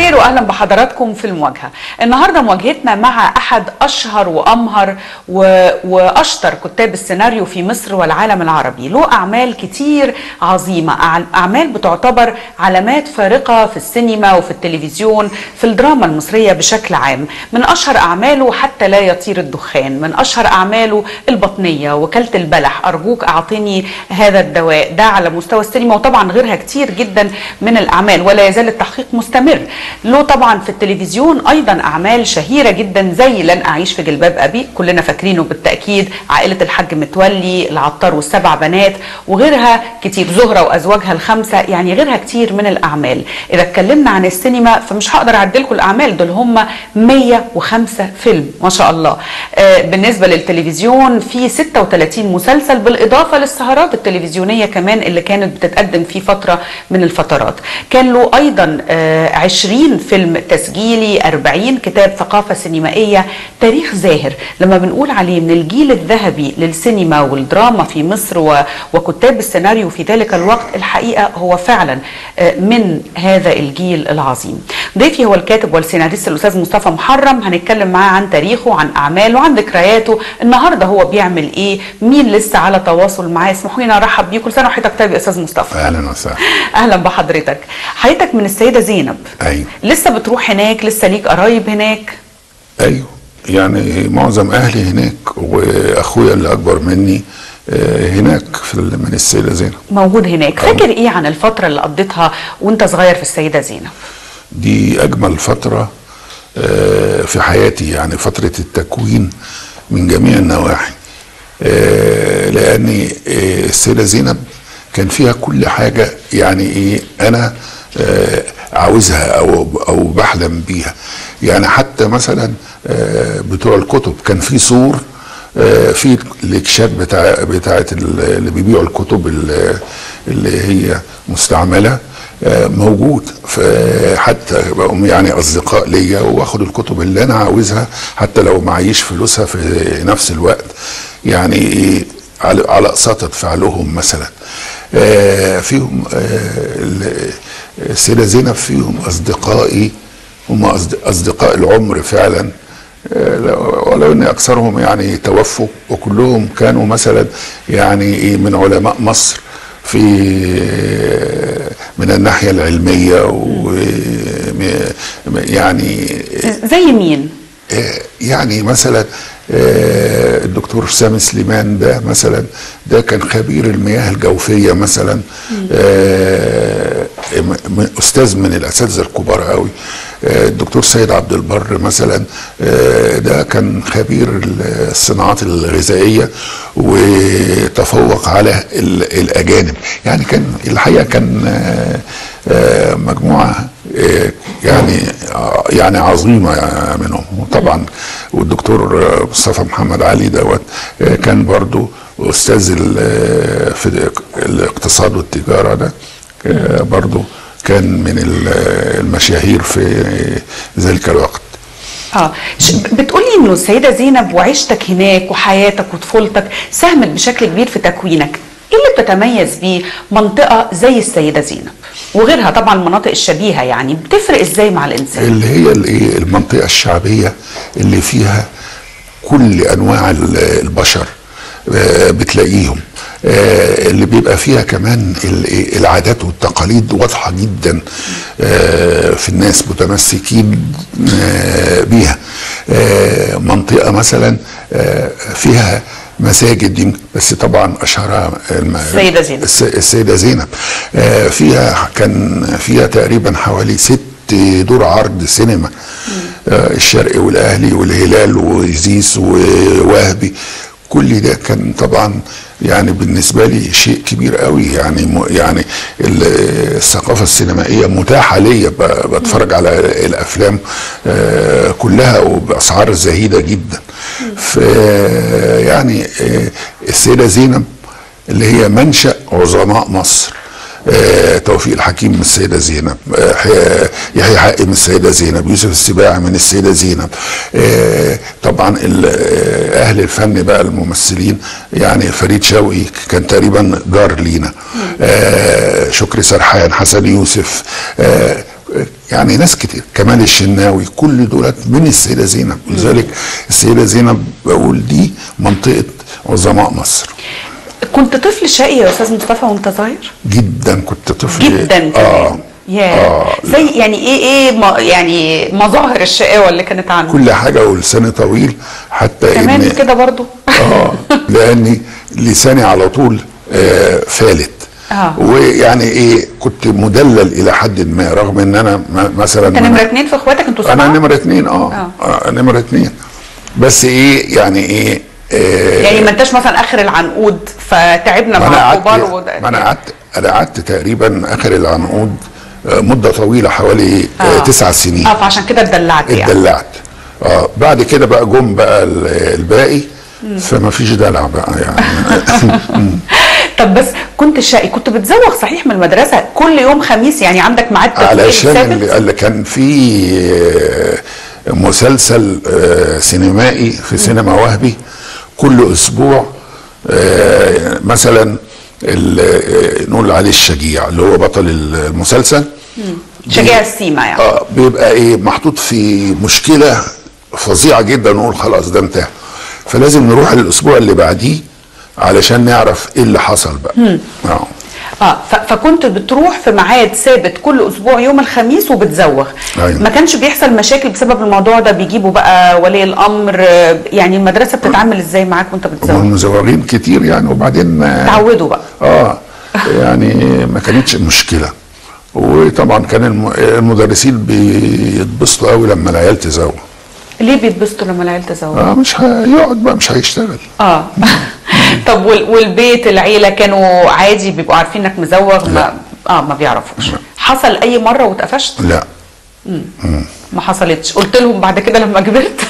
الخير واهلا بحضراتكم في المواجهه. النهارده مواجهتنا مع احد اشهر وامهر و... واشطر كتاب السيناريو في مصر والعالم العربي، له اعمال كتير عظيمه، أع- اعمال بتعتبر علامات فارقه في السينما وفي التلفزيون، في الدراما المصريه بشكل عام، من اشهر اعماله حتى لا يطير الدخان، من اشهر اعماله البطنيه، وكاله البلح، ارجوك اعطني هذا الدواء، ده على مستوى السينما وطبعا غيرها كتير جدا من الاعمال ولا يزال التحقيق مستمر له طبعا في التلفزيون ايضا اعمال شهيره جدا زي لن اعيش في جلباب ابي كلنا فاكرينه بالتاكيد عائله الحاج متولي العطار والسبع بنات وغيرها كتير زهره وازواجها الخمسه يعني غيرها كتير من الاعمال اذا اتكلمنا عن السينما فمش هقدر اعدلكم الاعمال دول هم 105 فيلم ما شاء الله آه بالنسبه للتلفزيون في 36 مسلسل بالاضافه للسهرات التلفزيونيه كمان اللي كانت بتتقدم في فتره من الفترات كان له ايضا آه 20 فيلم تسجيلي 40 كتاب ثقافه سينمائيه تاريخ زاهر لما بنقول عليه من الجيل الذهبي للسينما والدراما في مصر و... وكتاب السيناريو في ذلك الوقت الحقيقه هو فعلا آه من هذا الجيل العظيم ضيفي هو الكاتب والسيناريست الاستاذ مصطفى محرم هنتكلم معاه عن تاريخه عن اعماله عن ذكرياته النهارده هو بيعمل ايه مين لسه على تواصل معاه اسمحوا لي ارحب بيكم كل سنه وحضرتك طيب يا استاذ مصطفى اهلا وسهلا اهلا بحضرتك حضرتك من السيده زينب ايوه لسه بتروح هناك لسه ليك قرايب هناك ايوه يعني معظم اهلي هناك واخويا اللي اكبر مني آه، هناك في ال- من السيده زينب موجود هناك فاكر ايه عن الفتره اللي قضيتها وانت صغير في السيده زينب دي اجمل فتره آه، في حياتي يعني فتره التكوين من جميع النواحي آه، لان آه، السيده زينب كان فيها كل حاجه يعني ايه انا آه، عاوزها او او بحلم بيها يعني حتى مثلا آه، بتوع الكتب كان في سور آه، في الاكشاف بتاع بتاعت ال- اللي بيبيعوا الكتب ال- اللي هي مستعمله آه، موجود ف- حتى بقوا يعني اصدقاء ليا واخد الكتب اللي انا عاوزها حتى لو معيش فلوسها في نفس الوقت يعني إيه، على على اقساط ادفع لهم مثلا آه، فيهم آه، ال- السيده زينب فيهم اصدقائي هم أصد- اصدقاء العمر فعلا آه، لو- ولو ان اكثرهم يعني توفوا وكلهم كانوا مثلا يعني إيه من علماء مصر في من الناحيه العلميه و يعني زي مين آه، يعني مثلا آه، الدكتور سامي سليمان ده مثلا ده كان خبير المياه الجوفيه مثلا آه، م- م- استاذ من الاساتذه الكبار قوي آه، الدكتور سيد عبد البر مثلا آه، ده كان خبير الصناعات الغذائيه وتفوق على ال- الاجانب يعني كان الحقيقه كان آه، آه، مجموعه آه، يعني آه، يعني عظيمه منهم وطبعا والدكتور آه، مصطفى محمد علي دوت آه، كان برضو استاذ ال- في الاقتصاد والتجاره ده آه، برضو كان من ال- المشاهير في ذلك الوقت اه ش- بتقولي انه السيده زينب وعيشتك هناك وحياتك وطفولتك ساهمت بشكل كبير في تكوينك ايه اللي بتتميز بيه منطقه زي السيده زينب وغيرها طبعا المناطق الشبيهه يعني بتفرق ازاي مع الانسان اللي هي الايه المنطقه الشعبيه اللي فيها كل انواع ال- البشر آه، بتلاقيهم آه، اللي بيبقى فيها كمان ال- العادات والتقاليد واضحه جدا آه، في الناس متمسكين آه، بيها آه، منطقه مثلا آه، فيها مساجد يمكن بس طبعا اشهرها الم- السيدة زينب. الس- السيده زينب آه، فيها كان فيها تقريبا حوالي ست دور عرض سينما آه، الشرقي والاهلي والهلال وزيس ووهبي كل ده كان طبعا يعني بالنسبه لي شيء كبير قوي يعني م- يعني ال- الثقافه السينمائيه متاحه ليا ب- بتفرج على الافلام آه، كلها وباسعار زهيده جدا ف يعني آه، السيده زينب اللي هي منشا عظماء مصر آه، توفيق الحكيم من السيدة زينب آه، ح- يحيى حقي من السيدة زينب يوسف السباعي من السيدة زينب آه، طبعا ال- آه، أهل الفن بقى الممثلين يعني فريد شوقي كان تقريبا جار لينا آه، شكري سرحان حسن يوسف آه، يعني ناس كتير كمال الشناوي كل دولت من السيده زينب ولذلك السيده زينب بقول دي منطقه عظماء مصر كنت طفل شقي يا استاذ مصطفى وانت صغير جدا كنت طفل جدا كمان اه يا آه. زي يعني ايه ايه ما يعني مظاهر الشقاوه اللي كانت عنده كل حاجه ولساني طويل حتى كمان ان كده برضو اه لاني لساني على طول آه فالت آه. ويعني ايه كنت مدلل الى حد ما رغم ان انا م- مثلا انت من- نمره اتنين في اخواتك انتوا انا سبعه نمرة اتنين اه, آه. آه. نمرة اتنين بس ايه يعني ايه آه يعني ما انتش مثلا اخر العنقود فتعبنا ما انا مع قعدت الكبار وده- ما انا قعدت انا قعدت تقريبا اخر العنقود آه، مدة طويلة حوالي آه. آه. تسع سنين اه فعشان كده اتدلعت يعني اتدلعت اه بعد كده بقى جم بقى ال- الباقي فما فيش دلع بقى يعني طب بس كنت شقي كنت بتزوغ صحيح من المدرسه كل يوم خميس يعني عندك ميعاد تتويج علشان ثابت اللي اللي كان في آه، مسلسل آه، سينمائي في سينما وهبي كل اسبوع آه، مثلا ال- آه، نقول عليه الشجيع اللي هو بطل المسلسل شجاع السيما يعني اه بيبقى ايه محطوط في مشكله فظيعه جدا نقول خلاص ده انتهى فلازم نروح الاسبوع اللي بعديه علشان نعرف ايه اللي حصل بقى اه اه ف- فكنت بتروح في ميعاد ثابت كل اسبوع يوم الخميس وبتزوغ أيوة. ما كانش بيحصل مشاكل بسبب الموضوع ده بيجيبوا بقى ولي الامر آه، يعني المدرسه بتتعامل ازاي معاك وانت بتزوغ والمزوغين كتير يعني وبعدين آه، تعودوا بقى اه يعني ما كانتش مشكله وطبعا كان الم- المدرسين بيتبسطوا قوي لما العيال تزوغ ليه بيتبسطوا لما العيال تزوغ اه مش هيقعد بقى مش هيشتغل اه طب وال- والبيت العيله كانوا عادي بيبقوا عارفين انك مزوغ ما اه ما بيعرفوش حصل اي مره واتقفشت لا ما حصلتش قلت لهم بعد كده لما كبرت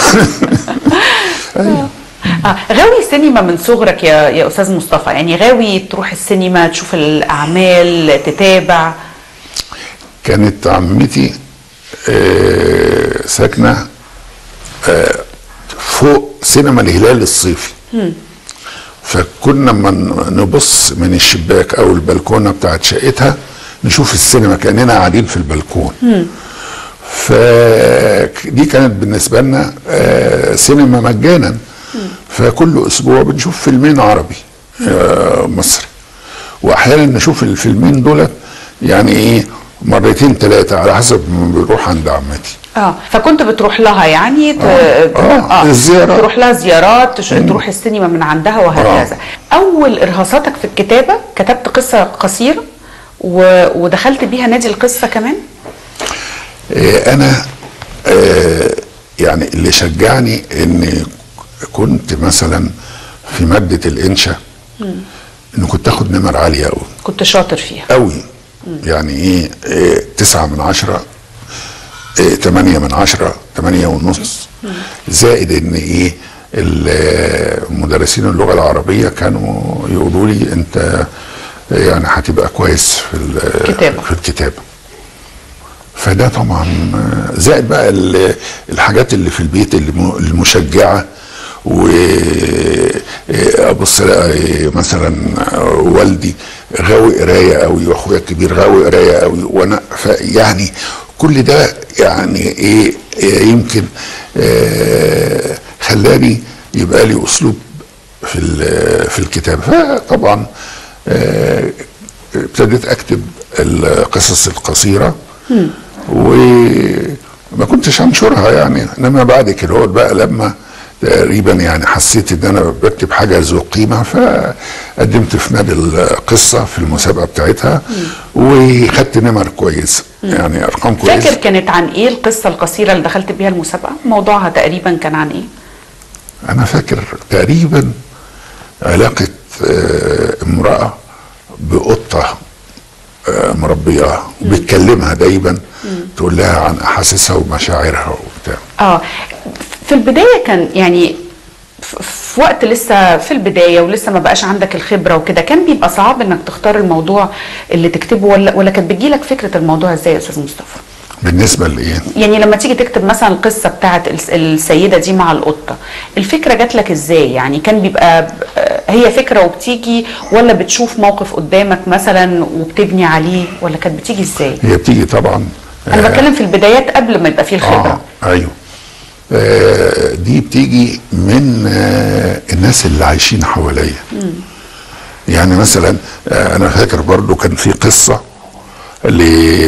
ايوه آه. غاوي سينما من صغرك يا يا استاذ مصطفى يعني غاوي تروح السينما تشوف الاعمال تتابع كانت عمتي آه، ساكنه آه، فوق سينما الهلال الصيفي فكنا لما نبص من الشباك او البلكونه بتاعت شقتها نشوف السينما كاننا قاعدين في البلكون فدي كانت بالنسبه لنا آه، سينما مجانا فكل اسبوع بنشوف فيلمين عربي آه، مصري واحيانا نشوف الفيلمين دولت يعني ايه مرتين ثلاثه على حسب ما بنروح عند عمتي اه فكنت بتروح لها يعني ت... آه، الزيارات. تروح لها زيارات تش... تروح السينما من عندها وهكذا اول ارهاصاتك في الكتابه كتبت قصه قصيره و... ودخلت بيها نادي القصه كمان آه، انا آه، يعني اللي شجعني ان كنت مثلا في ماده الانشاء انه كنت اخد نمر عاليه قوي كنت شاطر فيها قوي يعني ايه آه، تسعة من عشرة آه، تمانية من عشرة تمانية ونص زائد ان ايه ال- آه، مدرسين اللغة العربية كانوا يقولوا لي انت آه، يعني هتبقى كويس في ال- كتابة. في الكتابة فده طبعا آه، زائد بقى ال- الحاجات اللي في البيت اللي م- المشجعة وابص الاقي مثلا والدي غاوي قرايه قوي واخويا الكبير غاوي قرايه قوي وانا ف- يعني كل ده يعني ايه إيه يمكن آه، خلاني يبقى لي اسلوب في ال- في الكتابه فطبعا آه، ابتديت اكتب القصص القصيره وما كنتش انشرها يعني انما بعد كده هو بقى لما تقريبا يعني حسيت ان انا بكتب حاجه ذو قيمه فقدمت في نادي القصه في المسابقه بتاعتها وخدت نمر كويسه يعني ارقام فاكر كويسه كانت عن ايه القصه القصيره اللي دخلت بيها المسابقه موضوعها تقريبا كان عن ايه انا فاكر تقريبا علاقه آه، امراه بقطه آه، مربياها وبتكلمها دايما تقول لها عن احاسيسها ومشاعرها وبتاع اه في البدايه كان يعني ف- في وقت لسه في البدايه ولسه ما بقاش عندك الخبره وكده كان بيبقى صعب انك تختار الموضوع اللي تكتبه ولا ولا كانت بتجيلك فكره الموضوع ازاي يا استاذ مصطفى؟ بالنسبه لايه؟ يعني لما تيجي تكتب مثلا القصه بتاعت الس- السيده دي مع القطه الفكره جات لك ازاي يعني كان بيبقى ب- آه، هي فكره وبتيجي ولا بتشوف موقف قدامك مثلا وبتبني عليه ولا كانت بتيجي ازاي هي بتيجي طبعا انا بتكلم في البدايات قبل ما يبقى فيه الخبره اه ايوه آه دي بتيجي من آه الناس اللي عايشين حواليا يعني مثلا آه انا فاكر برضو كان في قصه ل...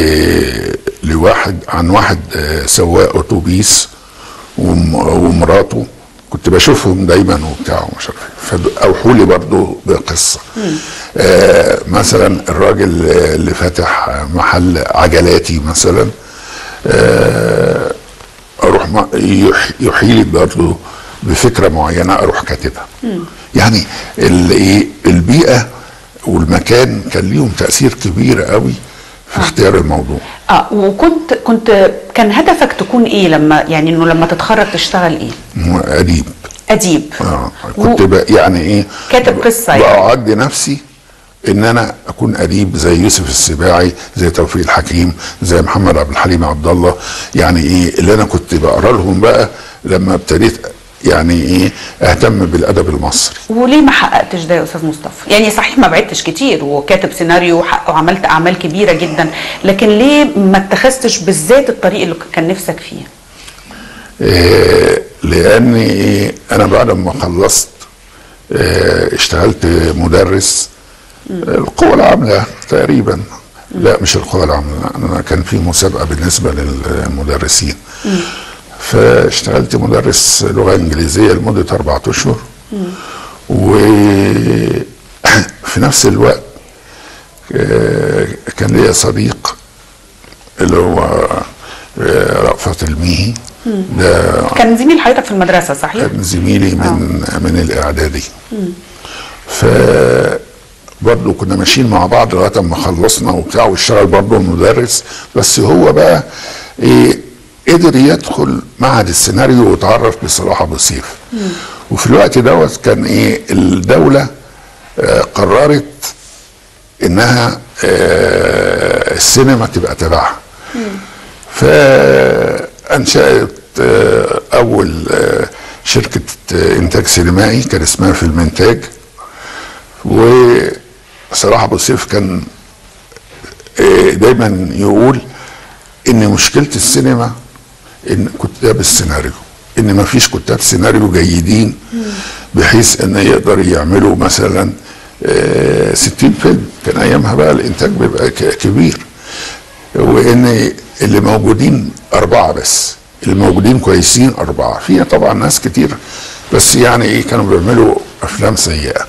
لواحد عن واحد آه سواق اتوبيس وم... ومراته كنت بشوفهم دايما وبتاع ومش عارف إيه. فاوحوا لي برضو بقصه آه مثلا الراجل اللي فاتح محل عجلاتي مثلا آه اروح مع- يح- يحيي لي برضه بفكره معينه اروح كاتبها يعني ال- ايه البيئه والمكان كان ليهم تاثير كبير قوي في اختيار الموضوع اه وكنت كنت كان هدفك تكون ايه لما يعني انه لما تتخرج تشتغل ايه هو اديب اديب اه كنت ب... يعني ايه كاتب قصة يعني. بأعد نفسي ان انا اكون اديب زي يوسف السباعي زي توفيق الحكيم زي محمد عبد الحليم عبد الله يعني ايه اللي انا كنت بقرا لهم بقى لما ابتديت يعني ايه اهتم بالادب المصري وليه ما حققتش ده يا استاذ مصطفى؟ يعني صحيح ما بعدتش كتير وكاتب سيناريو وحق- وعملت اعمال كبيره جدا، لكن ليه ما اتخذتش بالذات الطريق اللي كان نفسك فيه؟ إيه لاني إيه انا بعد ما خلصت إيه اشتغلت مدرس القوى العامله تقريبا لا مش القوى العامله انا كان في مسابقه بالنسبه للمدرسين فاشتغلت مدرس لغه انجليزيه لمده اربعة اشهر وفي نفس الوقت آه، كان ليا صديق اللي هو آه، رأفت الميهي ده كان زميل حضرتك في المدرسه صحيح؟ كان زميلي من من الاعدادي ف برضه كنا ماشيين مع بعض لغايه ما خلصنا وبتاع واشتغل برضه مدرس بس هو بقى إيه قدر يدخل معهد السيناريو وتعرف بصلاح ابو سيف وفي الوقت دوت كان ايه الدوله آه قررت انها آه السينما تبقى تبعها فانشأت آه، اول آه، شركه آه، انتاج سينمائي كان اسمها فيلم انتاج وصلاح ابو سيف كان آه، دايما يقول ان مشكله السينما ان كتاب السيناريو ان ما فيش كتاب سيناريو جيدين بحيث ان يقدر يعملوا مثلا آه، 60 فيلم كان ايامها بقى الانتاج بيبقى ك- كبير وان اللي موجودين اربعه بس اللي موجودين كويسين اربعه فيها طبعا ناس كتير بس يعني ايه كانوا بيعملوا افلام سيئه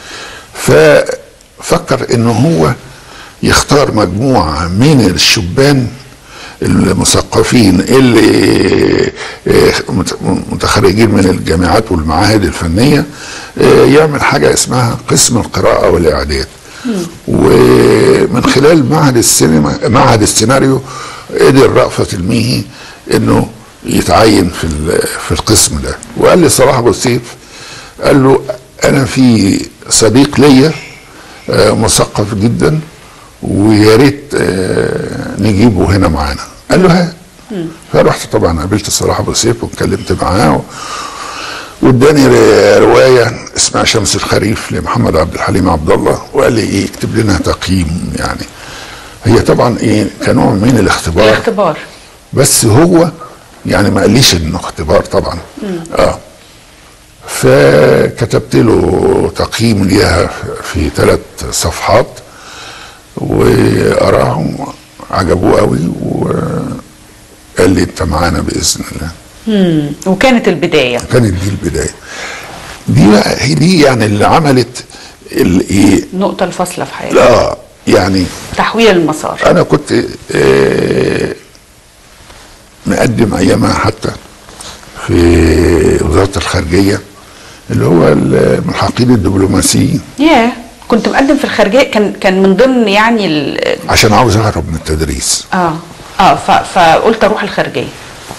ففكر ان هو يختار مجموعه من الشبان المثقفين اللي آه، مت- متخرجين من الجامعات والمعاهد الفنيه آه، يعمل حاجه اسمها قسم القراءه والاعداد ومن خلال معهد السينما معهد السيناريو قدر رأفت الميهي انه يتعين في ال- في القسم ده وقال لي صلاح ابو سيف قال له انا في صديق ليا آه، مثقف جدا ويا ريت آه، نجيبه هنا معانا قال له هات فرحت طبعا قابلت صلاح ابو سيف واتكلمت معاه و- واداني ر- روايه اسمها شمس الخريف لمحمد عبد الحليم عبد الله وقال لي ايه اكتب لنا تقييم يعني هي طبعا ايه كنوع من الاختبار الاختبار بس هو يعني ما قاليش انه اختبار طبعا اه فكتبت له تقييم ليها في ثلاث صفحات وقراهم عجبوه قوي وقال لي انت معانا باذن الله مم. وكانت البدايه كانت دي البدايه دي بقى هي دي يعني اللي عملت الايه النقطه الفاصله في حياتك لا يعني تحويل المسار انا كنت آه، مقدم ايامها حتى في وزاره الخارجيه اللي هو الملحقين الدبلوماسيين ياه كنت مقدم في الخارجيه كان كان من ضمن يعني ال- عشان عاوز اهرب من التدريس اه اه ف- فقلت اروح الخارجيه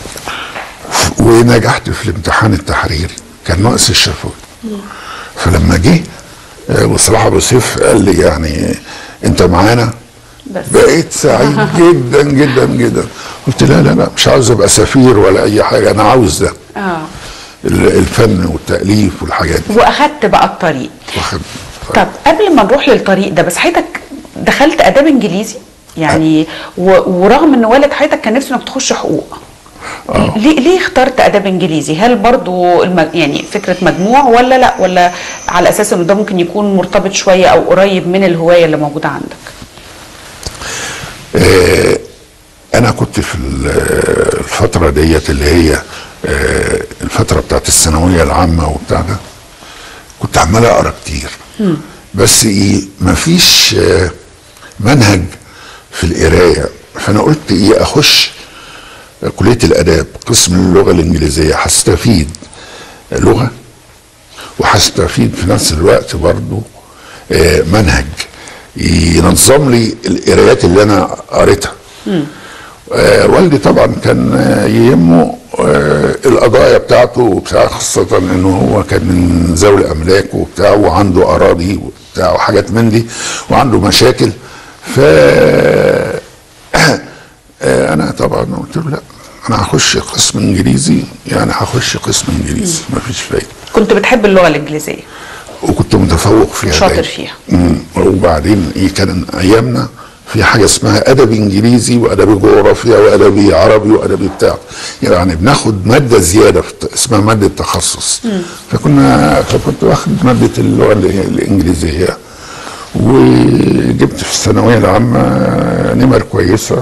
ونجحت في الامتحان التحريري كان ناقص الشفوي فلما جه آه، وصلاح ابو سيف قال لي يعني انت معانا بس بقيت سعيد جدا جدا جدا قلت لا لا لا مش عاوز ابقى سفير ولا اي حاجه انا عاوز ده اه ال- الفن والتاليف والحاجات دي واخدت بقى الطريق واخد طب قبل ما نروح للطريق ده بس حضرتك دخلت اداب انجليزي يعني و- ورغم ان والد حضرتك كان نفسه انك تخش حقوق ليه ليه اخترت اداب انجليزي هل برضو الم... يعني فكره مجموع ولا لا ولا على اساس ان ده ممكن يكون مرتبط شويه او قريب من الهوايه اللي موجوده عندك آه، انا كنت في ال- الفتره ديت اللي هي آه، الفتره بتاعت الثانويه العامه وبتاع ده كنت عمال اقرا كتير بس ايه مفيش آه، منهج في القرايه فانا قلت ايه اخش كليه الاداب قسم اللغه الانجليزيه هستفيد لغه وهستفيد في نفس الوقت برضو آه، منهج ينظم لي القرايات اللي انا قريتها آه، والدي طبعا كان آه، يهمه آه، القضايا بتاعته وبتاع خاصة انه هو كان من ذوي الاملاك وبتاع وعنده اراضي وبتاع وحاجات من دي وعنده مشاكل ف آه، انا طبعا قلت له لا انا هخش قسم انجليزي يعني هخش قسم انجليزي مفيش فايده كنت بتحب اللغه الانجليزيه وكنت متفوق فيها شاطر دايما. فيها. مم. وبعدين ايه كان ايامنا في حاجه اسمها ادبي انجليزي وادبي جغرافيا وادبي عربي وادبي بتاع يعني بناخد ماده زياده في الت- اسمها ماده تخصص فكنا فكنت واخد ماده اللغه ال- الانجليزيه وجبت في الثانويه العامه نمر كويسه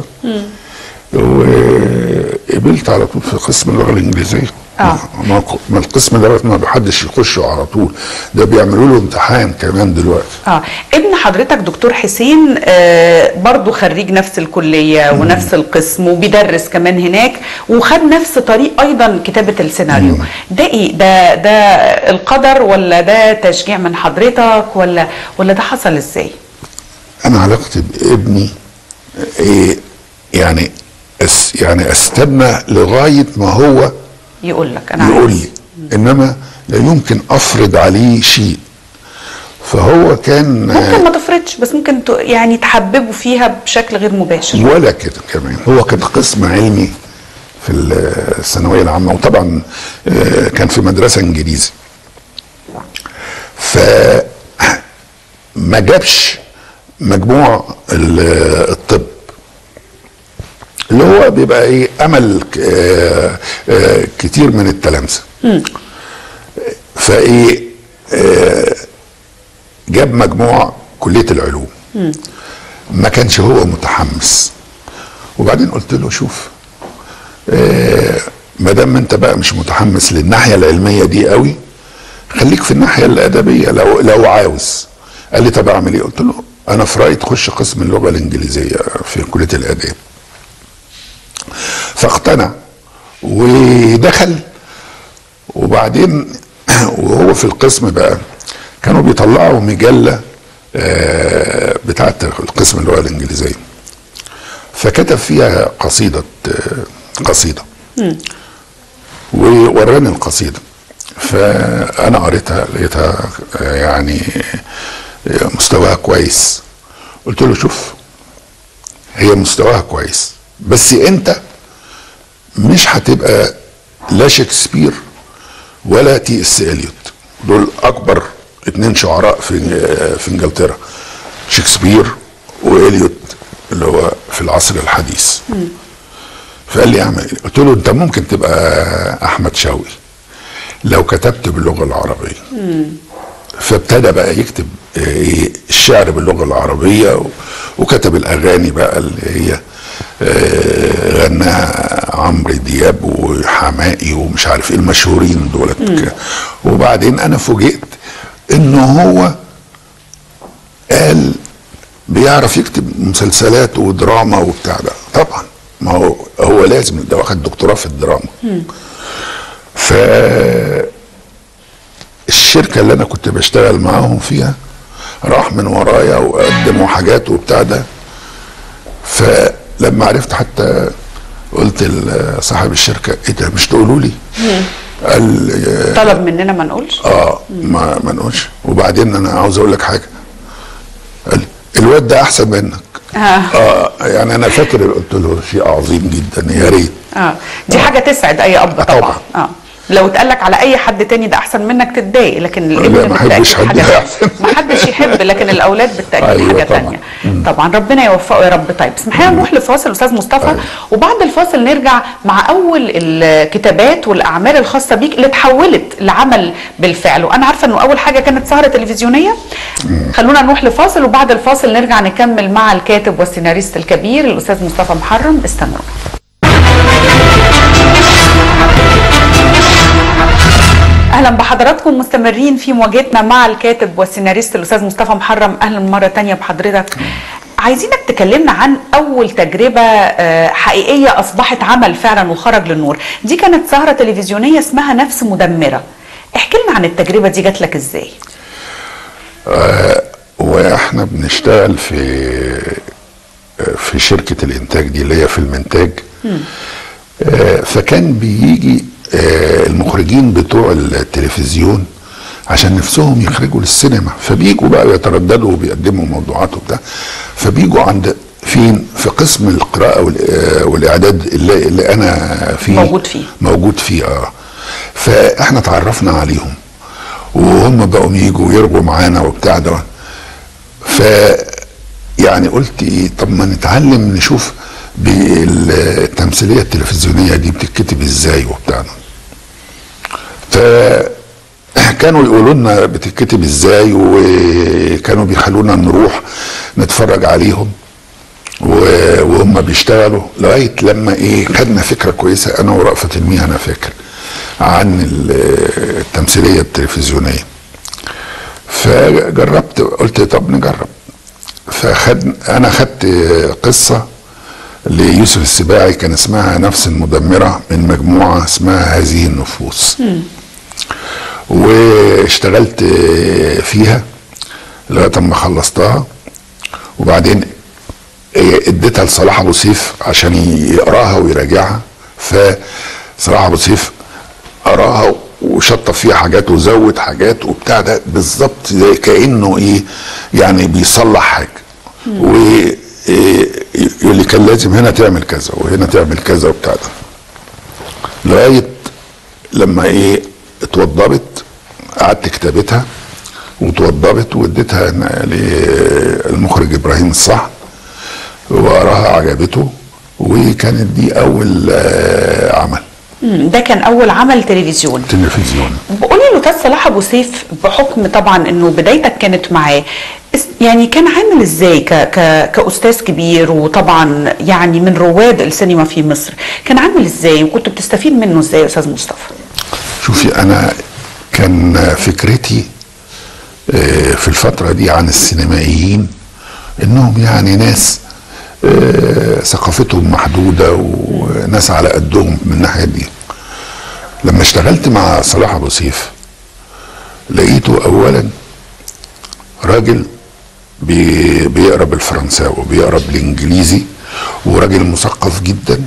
وقبلت على طول في قسم اللغه الانجليزيه آه. ما ما القسم ده ما بحدش يخشه على طول ده بيعملوا له امتحان كمان دلوقتي اه ابن حضرتك دكتور حسين آه برضو خريج نفس الكليه ونفس القسم وبيدرس كمان هناك وخد نفس طريق ايضا كتابه السيناريو ده ايه ده ده القدر ولا ده تشجيع من حضرتك ولا ولا ده حصل ازاي انا علاقتي بابني إيه يعني أس يعني استنى لغايه ما هو يقول لك انا يقول عايز. لي انما لا يمكن افرض عليه شيء فهو كان ممكن ما تفرضش بس ممكن ت- يعني تحببه فيها بشكل غير مباشر ولا كده كمان هو كان قسم علمي في الثانويه العامه وطبعا آه، كان في مدرسه انجليزي ف ما جابش مجموع ال- الطب اللي هو بيبقى ايه امل آه، آه، كتير من التلامذه فايه آه، جاب مجموع كليه العلوم ما كانش هو متحمس وبعدين قلت له شوف آه ما دام انت بقى مش متحمس للناحيه العلميه دي قوي خليك في الناحيه الادبيه لو لو عاوز قال لي طب اعمل ايه قلت له انا في رايي تخش قسم اللغه الانجليزيه في كليه الاداب فاقتنع ودخل وبعدين وهو في القسم بقى كانوا بيطلعوا مجله آه، بتاعت القسم اللغه الانجليزيه فكتب فيها قصيده آه، قصيده ووراني القصيده فانا قريتها لقيتها آه، يعني آه، مستواها كويس قلت له شوف هي مستواها كويس بس انت مش هتبقى لا شكسبير ولا تي اس اليوت دول اكبر اتنين شعراء في في انجلترا شكسبير واليوت اللي هو في العصر الحديث فقال لي اعمل ايه قلت له انت ممكن تبقى احمد شوقي لو كتبت باللغه العربيه فابتدى بقى يكتب إيه الشعر باللغه العربيه و- وكتب الاغاني بقى اللي هي آه، غناها عمرو دياب وحمائي ومش عارف ايه المشهورين دولت ك- وبعدين انا فوجئت ان هو قال بيعرف يكتب مسلسلات ودراما وبتاع ده طبعا ما هو هو لازم ده واخد دكتوراه في الدراما ف الشركه اللي انا كنت بشتغل معاهم فيها راح من ورايا وقدموا حاجات وبتاع ده فلما عرفت حتى قلت لصاحب الشركه ايه ده مش تقولوا لي قال طلب مننا ما نقولش اه ما ما نقولش وبعدين انا عاوز اقول لك حاجه قال الواد ده احسن منك آه. اه يعني انا فاكر قلت له شيء عظيم جدا يا ريت اه دي حاجه تسعد اي اب طبعا طبعا. اه لو اتقال لك على اي حد تاني ده احسن منك تتضايق لكن لا، الابن ما أحبش بالتاكيد حد حاجه أحسن. ما حدش يحب لكن الاولاد بالتاكيد أيوة حاجه طبعاً. تانية طبعا ربنا يوفقه يا رب طيب اسمح لنا نروح لفاصل استاذ مصطفى أيوة. وبعد الفاصل نرجع مع اول الكتابات والاعمال الخاصه بيك اللي اتحولت لعمل بالفعل وانا عارفه انه اول حاجه كانت سهره تلفزيونيه خلونا نروح لفاصل وبعد الفاصل نرجع نكمل مع الكاتب والسيناريست الكبير الاستاذ مصطفى محرم استنونا اهلا بحضراتكم مستمرين في مواجهتنا مع الكاتب والسيناريست الاستاذ مصطفى محرم اهلا مره تانية بحضرتك عايزينك تكلمنا عن اول تجربه آه، حقيقيه اصبحت عمل فعلا وخرج للنور دي كانت سهره تلفزيونيه اسمها نفس مدمره احكي لنا عن التجربه دي جات لك ازاي واحنا بنشتغل في في شركه الانتاج دي اللي هي في المنتاج آه، فكان بيجي آه، المخرجين بتوع التلفزيون عشان نفسهم يخرجوا للسينما فبيجوا بقى يترددوا وبيقدموا موضوعات وبتاع فبيجوا عند فين في قسم القراءه وال- آه، والاعداد اللي, اللي انا فيه موجود فيه. موجود فيه اه فاحنا تعرفنا عليهم وهم بقوا يجوا يرغوا معانا وبتاع ده ف يعني قلت ايه طب ما نتعلم نشوف بالتمثيليه التلفزيونيه دي بتتكتب ازاي وبتاع ده فكانوا يقولوا لنا بتتكتب ازاي وكانوا بيخلونا نروح نتفرج عليهم و- وهم بيشتغلوا لغايه لما ايه خدنا فكره كويسه انا ورأفت المياه انا فاكر عن ال- التمثيليه التلفزيونيه فجربت قلت طب نجرب فخد انا خدت قصه ليوسف السباعي كان اسمها نفس المدمره من مجموعه اسمها هذه النفوس واشتغلت فيها لغايه ما خلصتها وبعدين اديتها لصلاح ابو سيف عشان يقراها ويراجعها فصلاح ابو سيف قراها وشطب فيها حاجات وزود حاجات وبتاع ده بالظبط زي كانه ايه يعني بيصلح حاجه و إيه، يقول لي كان لازم هنا تعمل كذا وهنا تعمل كذا وبتاع ده لغايه لما ايه اتوضبت قعدت كتابتها وتوضبت واديتها للمخرج ابراهيم الصح وقراها عجبته وكانت دي اول آه، عمل مم، ده كان اول عمل تلفزيون تلفزيون بقولي الاستاذ صلاح ابو سيف بحكم طبعا انه بدايتك كانت معاه اس- يعني كان عامل ازاي ك ك كاستاذ كبير وطبعا يعني من رواد السينما في مصر كان عامل ازاي وكنت بتستفيد منه ازاي يا استاذ مصطفى شوفي انا كان فكرتي آه، في الفتره دي عن السينمائيين انهم يعني ناس آه، ثقافتهم محدوده وناس على قدهم من الناحيه دي لما اشتغلت مع صلاح ابو سيف لقيته اولا راجل بي- بيقرا بالفرنساوي وبيقرا بالانجليزي وراجل مثقف جدا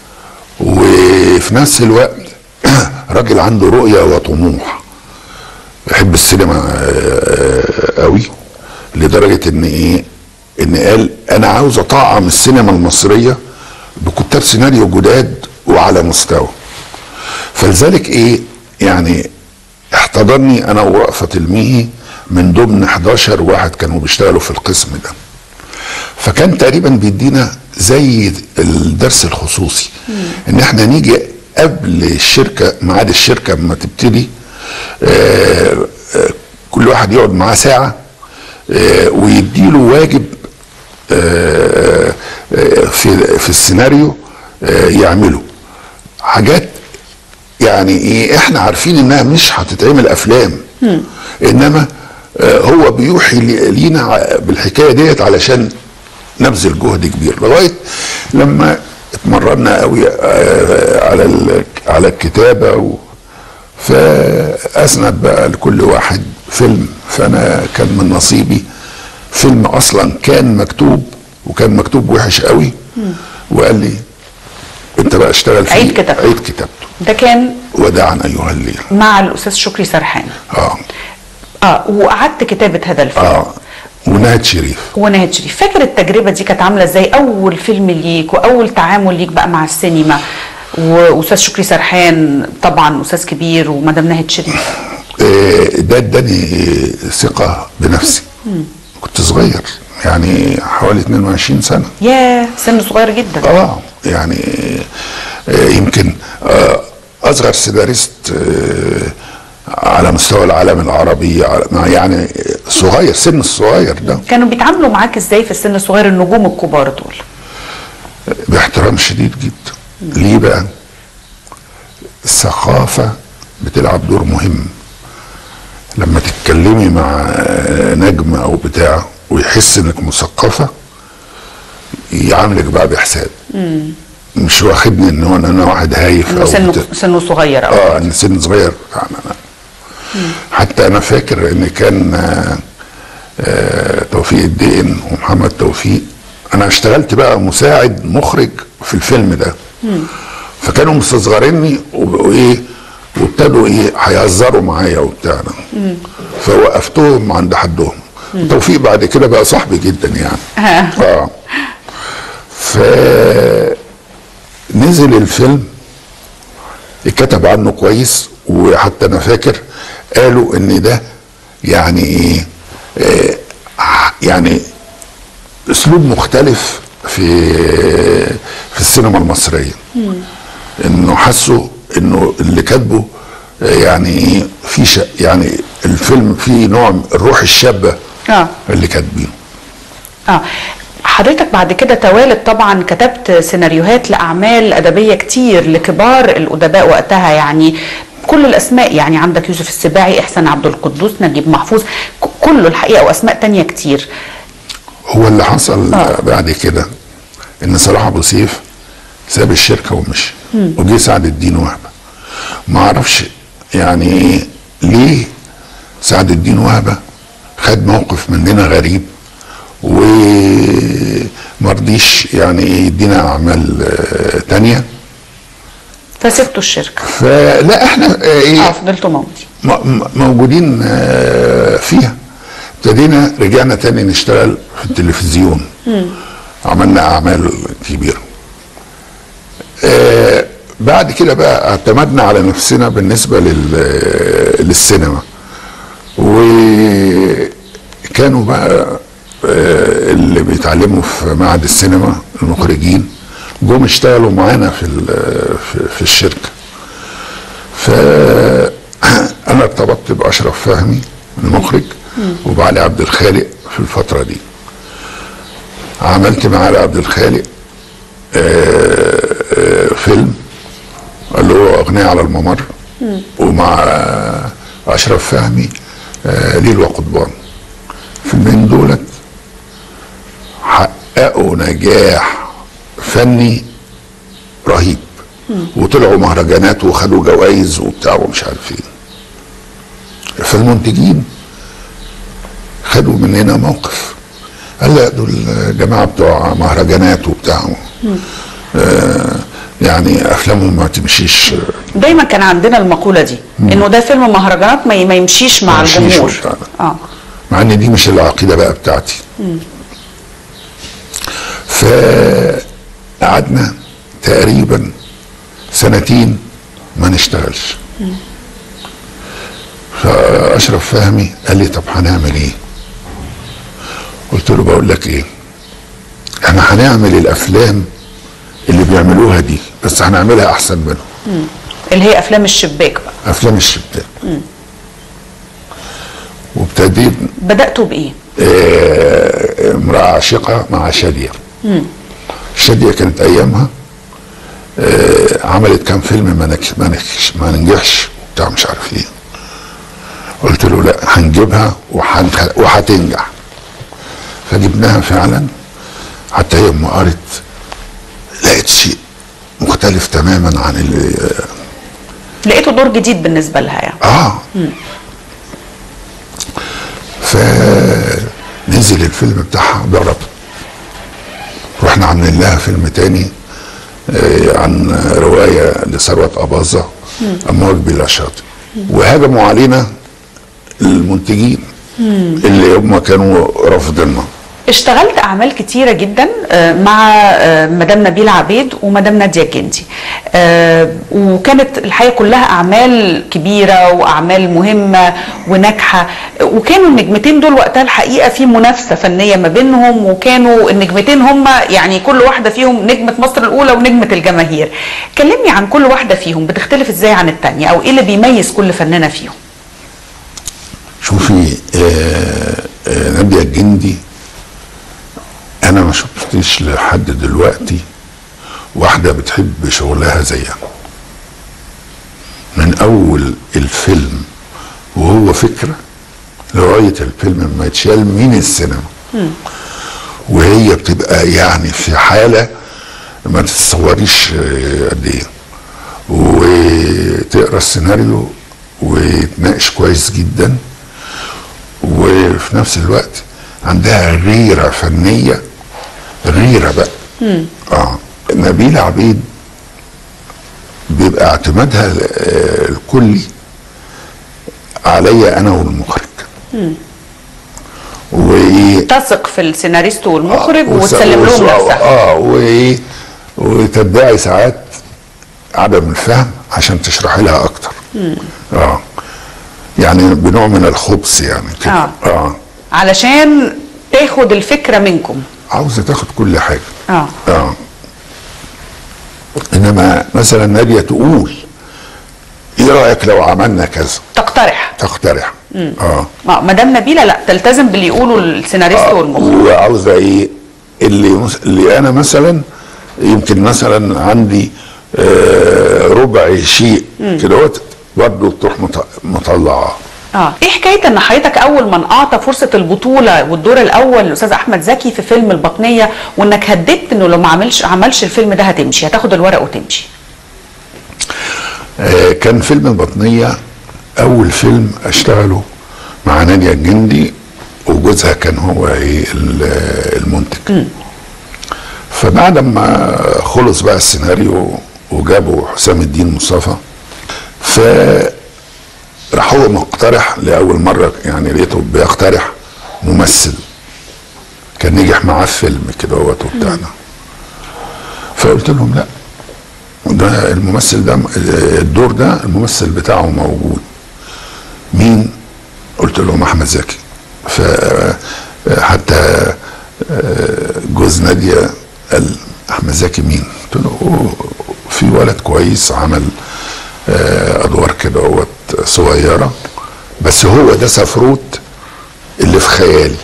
وفي نفس الوقت راجل عنده رؤية وطموح يحب السينما آه، قوي لدرجة ان ايه ان قال انا عاوز اطعم السينما المصرية بكتاب سيناريو جداد وعلى مستوى فلذلك ايه يعني احتضني انا ورأفت الميهي من ضمن 11 واحد كانوا بيشتغلوا في القسم ده فكان تقريبا بيدينا زي الدرس الخصوصي ان احنا نيجي قبل الشركه ميعاد الشركه اما تبتدي آه، آه، كل واحد يقعد معاه ساعه آه، ويديله واجب آه، آه، في في السيناريو آه، يعمله حاجات يعني ايه احنا عارفين انها مش هتتعمل افلام انما آه، هو بيوحي لي- لينا ع- بالحكايه ديت علشان نبذل جهد كبير لغايه لما اتمرنا قوي آه، على ال- على الكتابه و فاسند بقى لكل واحد فيلم فانا كان من نصيبي فيلم اصلا كان مكتوب وكان مكتوب وحش قوي وقال لي انت بقى اشتغل فيه عيد كتابته. عيد كتابته ده كان وداعا ايها الليل مع الاستاذ شكري سرحان اه اه وقعدت كتابه هذا الفيلم اه ونهد شريف ونهد شريف فاكر التجربه دي كانت عامله ازاي اول فيلم ليك واول تعامل ليك بقى مع السينما واستاذ شكري سرحان طبعا استاذ كبير ومدام ناهد شريف آه، ده اداني ثقه بنفسي كنت صغير يعني حوالي 22 سنه ياه سن صغير جدا اه يعني آه، يمكن آه، اصغر سيناريست آه، على مستوى العالم العربي على- مع يعني صغير سن الصغير ده كانوا بيتعاملوا معاك ازاي في السن الصغير النجوم الكبار دول باحترام شديد جدا ليه بقى الثقافة بتلعب دور مهم لما تتكلمي مع نجم او بتاع ويحس انك مثقفة يعاملك بقى باحسان مش واخدني ان هو انا واحد هايف انه او سنه بتاع. سنه صغير أو. اه ان سن صغير يعني أنا حتى انا فاكر ان كان آه، آه، توفيق الدقن ومحمد توفيق انا اشتغلت بقى مساعد مخرج في الفيلم ده فكانوا مستصغريني وب- وايه وابتدوا ايه هيهزروا معايا وبتاع ده. فوقفتهم عند حدهم توفيق بعد كده بقى صاحبي جدا يعني اه ف نزل الفيلم اتكتب عنه كويس وحتى انا فاكر قالوا ان ده يعني ايه آه، يعني اسلوب مختلف في في السينما المصريه انه حسوا انه اللي كاتبه آه، يعني ايه في ش... يعني الفيلم فيه نوع من الروح الشابه اه اللي كاتبينه اه حضرتك بعد كده توالت طبعا كتبت سيناريوهات لاعمال ادبيه كتير لكبار الادباء وقتها يعني كل الاسماء يعني عندك يوسف السباعي احسان عبد القدوس نجيب محفوظ ك- كله الحقيقه واسماء تانية كتير هو اللي حصل آه. بعد كده ان صلاح ابو سيف ساب الشركه ومشي وجه سعد الدين وهبه ما اعرفش يعني إيه ليه سعد الدين وهبه خد موقف مننا غريب ومرضيش يعني إيه يدينا اعمال آه، تانية فسبتوا الشركه فلا احنا آه، اه ايه فضلتوا موجودين م- م- موجودين آه، فيها ابتدينا رجعنا تاني نشتغل في التلفزيون عملنا اعمال كبيره آه، بعد كده بقى اعتمدنا على نفسنا بالنسبه لل- للسينما وكانوا بقى آه، اللي بيتعلموا في معهد السينما المخرجين جم اشتغلوا معانا في ال- في- في الشركه فانا ارتبطت باشرف فهمي المخرج وبعلي عبد الخالق في الفتره دي عملت مع علي عبد الخالق آه، آه، فيلم اللي هو اغنيه على الممر ومع آه، اشرف فهمي آه، ليل وقضبان الفيلمين دولت حققوا نجاح فني رهيب وطلعوا مهرجانات وخدوا جوائز وبتاع ومش عارف ايه فالمنتجين خدوا مننا موقف قال لا دول جماعه بتوع مهرجانات وبتاع آه يعني افلامهم ما تمشيش دايما كان عندنا المقوله دي انه ده فيلم مهرجانات ما ي- ما يمشيش مع ما يمشيش الجمهور وبتاع. اه مع ان دي مش العقيده بقى بتاعتي فقعدنا تقريبا سنتين ما نشتغلش فاشرف فهمي قال لي طب هنعمل ايه قلت له بقول لك ايه احنا هنعمل الافلام اللي بيعملوها دي بس هنعملها احسن منهم اللي هي افلام الشباك بقى افلام الشباك وابتديت بداتوا بايه آه، امرأة عاشقة مع شادية شادية كانت أيامها آه، عملت كام فيلم ما نك- ما نجحش ما نجحش بتاع مش عارف ايه قلت له لا هنجيبها وهن- وهتنجح فجبناها فعلا حتى هي لما قرت لقيت شيء مختلف تماما عن اللي لقيتوا دور جديد بالنسبه لها يعني اه فنزل الفيلم بتاعها ضرب رحنا عاملين لها فيلم تاني آه، عن رواية لثروت أباظة أمواج بلا شاطئ وهجموا علينا المنتجين اللي هم كانوا رافضيننا اشتغلت اعمال كتيره جدا آه، مع آه، مدام نبيل عبيد ومدام ناديه الجندي آه، وكانت الحقيقه كلها اعمال كبيره واعمال مهمه وناجحه وكانوا النجمتين دول وقتها الحقيقه في منافسه فنيه ما بينهم وكانوا النجمتين هم يعني كل واحده فيهم نجمه مصر الاولى ونجمه الجماهير كلمني عن كل واحده فيهم بتختلف ازاي عن التانية او ايه اللي بيميز كل فنانه فيهم شوفي آه آه ناديه الجندي انا ما شفتش لحد دلوقتي واحده بتحب شغلها زيها من اول الفيلم وهو فكره لغايه الفيلم ما يتشال من السينما وهي بتبقى يعني في حاله ما تتصوريش آه، قد ايه وتقرا السيناريو وتناقش كويس جدا وفي نفس الوقت عندها غيره فنيه غيره بقى اه نبيله عبيد بيبقى اعتمادها آه، الكلي عليا انا والمخرج وايه تثق في السيناريست والمخرج وس- وتسلم وس- لهم نفسها اه وايه وتدعي ساعات عدم الفهم عشان تشرحي لها اكتر اه يعني بنوع من الخبث يعني كده آه. اه علشان تاخد الفكره منكم عاوزه تاخد كل حاجه اه اه انما مثلا ناديه تقول ايه رايك لو عملنا كذا تقترح تقترح اه ما مدام نبيله لا تلتزم باللي يقوله السيناريست والمخرج وعاوزه ايه اللي مس- اللي انا مثلا يمكن مثلا عندي آه ربع شيء كده برضه تروح مط- مطلعه اه ايه حكايه ان حضرتك اول من اعطى فرصه البطوله والدور الاول للاستاذ احمد زكي في فيلم البطنيه وانك هددت انه لو ما عملش عملش الفيلم ده هتمشي هتاخد الورق وتمشي آه كان فيلم البطنيه اول فيلم اشتغله مع ناديه الجندي وجوزها كان هو ايه ال- المنتج فبعد ما خلص بقى السيناريو وجابوا حسام الدين مصطفى ف راح هو مقترح لاول مره يعني لقيته بيقترح ممثل كان نجح معاه في فيلم كده هو وبتاعنا فقلت لهم لا ده الممثل ده الدور ده الممثل بتاعه موجود مين قلت لهم احمد زكي فحتى جوز ناديه قال احمد زكي مين قلت له "أوه، في ولد كويس عمل آه، ادوار كده هوت صغيره بس هو ده سفروت اللي في خيالي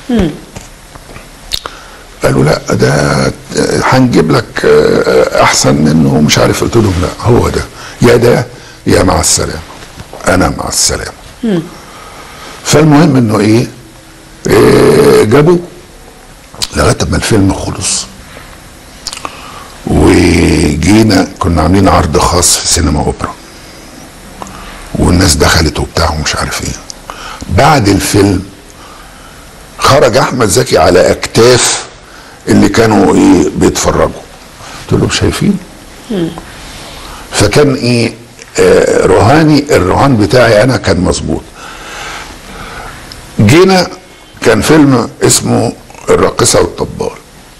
قالوا لا ده هنجيب لك آه، احسن منه ومش عارف قلت لهم لا هو ده يا ده يا مع السلامه انا مع السلامه فالمهم انه ايه, إيه جابوا لغايه ما الفيلم خلص وجينا كنا عاملين عرض خاص في سينما اوبرا والناس دخلت وبتاع ومش عارف ايه بعد الفيلم خرج احمد زكي على اكتاف اللي كانوا ايه بيتفرجوا قلت لهم شايفين فكان ايه آه رهاني الرهان بتاعي انا كان مظبوط جينا كان فيلم اسمه الراقصه والطبال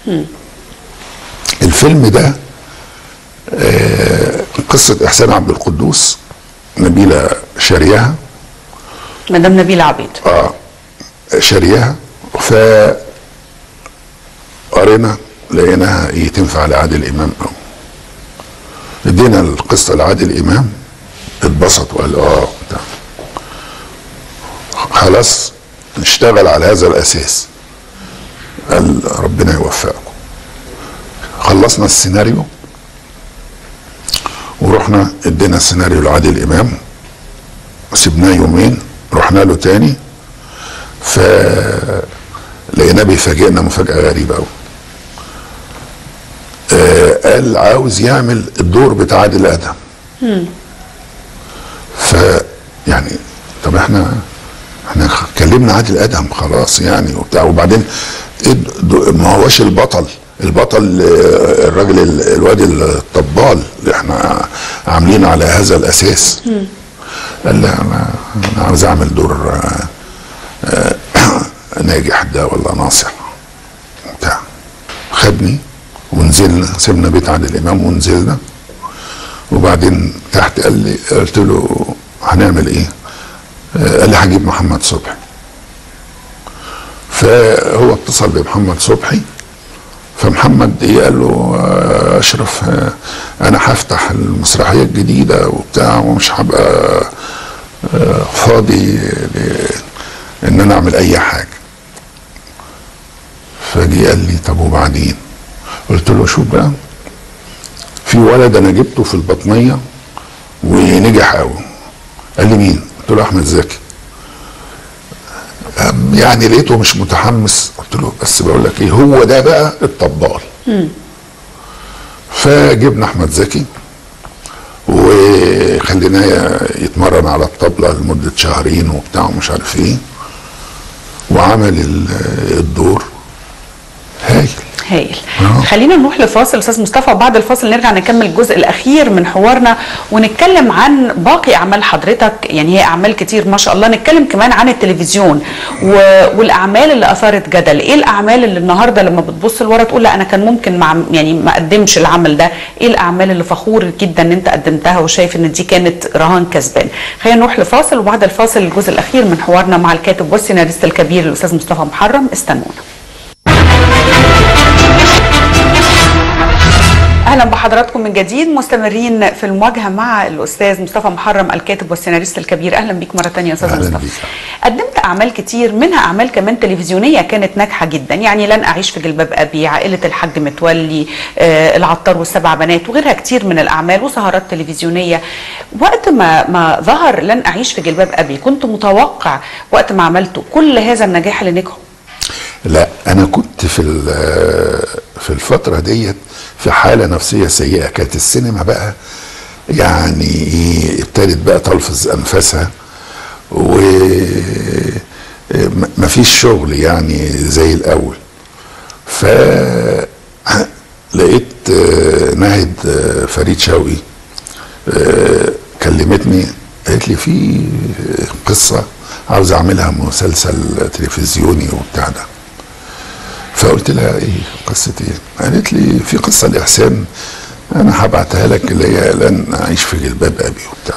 الفيلم ده آه قصه احسان عبد القدوس نبيله شارياها مدام نبيله عبيد اه شارياها ف قرينا لقيناها ايه تنفع لعادل امام او ادينا القصه لعادل امام اتبسط وقال اه بتاع خلاص نشتغل على هذا الاساس قال ربنا يوفقكم خلصنا السيناريو ورحنا ادينا السيناريو لعادل امام وسبناه يومين رحنا له تاني ف لقيناه بيفاجئنا مفاجاه غريبه قوي آه قال عاوز يعمل الدور بتاع عادل ادهم ف يعني طب احنا احنا كلمنا عادل ادهم خلاص يعني وبتاع وبعدين إيه د- ما هوش البطل البطل آه، الراجل ال- الواد الطبال اللي احنا عاملين على هذا الاساس قال لا انا انا عاوز اعمل دور آه، آه، ناجح ده ولا ناصح خدني ونزلنا سيبنا بيت عادل امام ونزلنا وبعدين تحت قال لي قلت له هنعمل ايه؟ آه، قال لي هجيب محمد صبحي فهو اتصل بمحمد صبحي فمحمد ايه قال له آه، اشرف آه، انا هفتح المسرحيه الجديده وبتاع ومش هبقى آه، فاضي ل- ان انا اعمل اي حاجه فجي قال لي طب وبعدين قلت له شوف بقى في ولد انا جبته في البطنيه ونجح قوي قال لي مين قلت له احمد زكي أم يعني لقيته مش متحمس قلت له بس بقول لك ايه هو ده بقى الطبال فجبنا احمد زكي وخليناه يتمرن على الطبله لمده شهرين وبتاع ومش عارف ايه وعمل ال- الدور هايل هايل آه. خلينا نروح لفاصل استاذ مصطفى وبعد الفاصل نرجع نكمل الجزء الاخير من حوارنا ونتكلم عن باقي اعمال حضرتك يعني هي اعمال كتير ما شاء الله نتكلم كمان عن التلفزيون و... والاعمال اللي اثارت جدل ايه الاعمال اللي النهارده لما بتبص لورا تقول لا انا كان ممكن مع يعني ما اقدمش العمل ده ايه الاعمال اللي فخور جدا ان انت قدمتها وشايف ان دي كانت رهان كسبان خلينا نروح لفاصل وبعد الفاصل الجزء الاخير من حوارنا مع الكاتب والسيناريست الكبير الاستاذ مصطفى محرم استنونا اهلا بحضراتكم من جديد مستمرين في المواجهه مع الاستاذ مصطفى محرم الكاتب والسيناريست الكبير اهلا بيك مره ثانيه يا استاذ أهلاً مصطفى بيك. قدمت اعمال كتير منها اعمال كمان تلفزيونيه كانت ناجحه جدا يعني لن اعيش في جلباب ابي عائله الحاج متولي آه العطار والسبع بنات وغيرها كتير من الاعمال وسهرات تلفزيونيه وقت ما ما ظهر لن اعيش في جلباب ابي كنت متوقع وقت ما عملته كل هذا النجاح اللي نجحه لا انا كنت في ال- في الفتره ديت في حاله نفسيه سيئه كانت السينما بقى يعني إيه، ابتدت بقى تلفظ انفاسها و م- مفيش شغل يعني زي الاول ف لقيت آه، ناهد آه، فريد شوقي آه، كلمتني قالت لي في قصه عاوز اعملها مسلسل تلفزيوني وبتاع ده فقلت لها ايه قصه ايه؟ قالت لي في قصه لاحسان انا هبعتها لك اللي هي لن اعيش في جلباب ابي وبتاع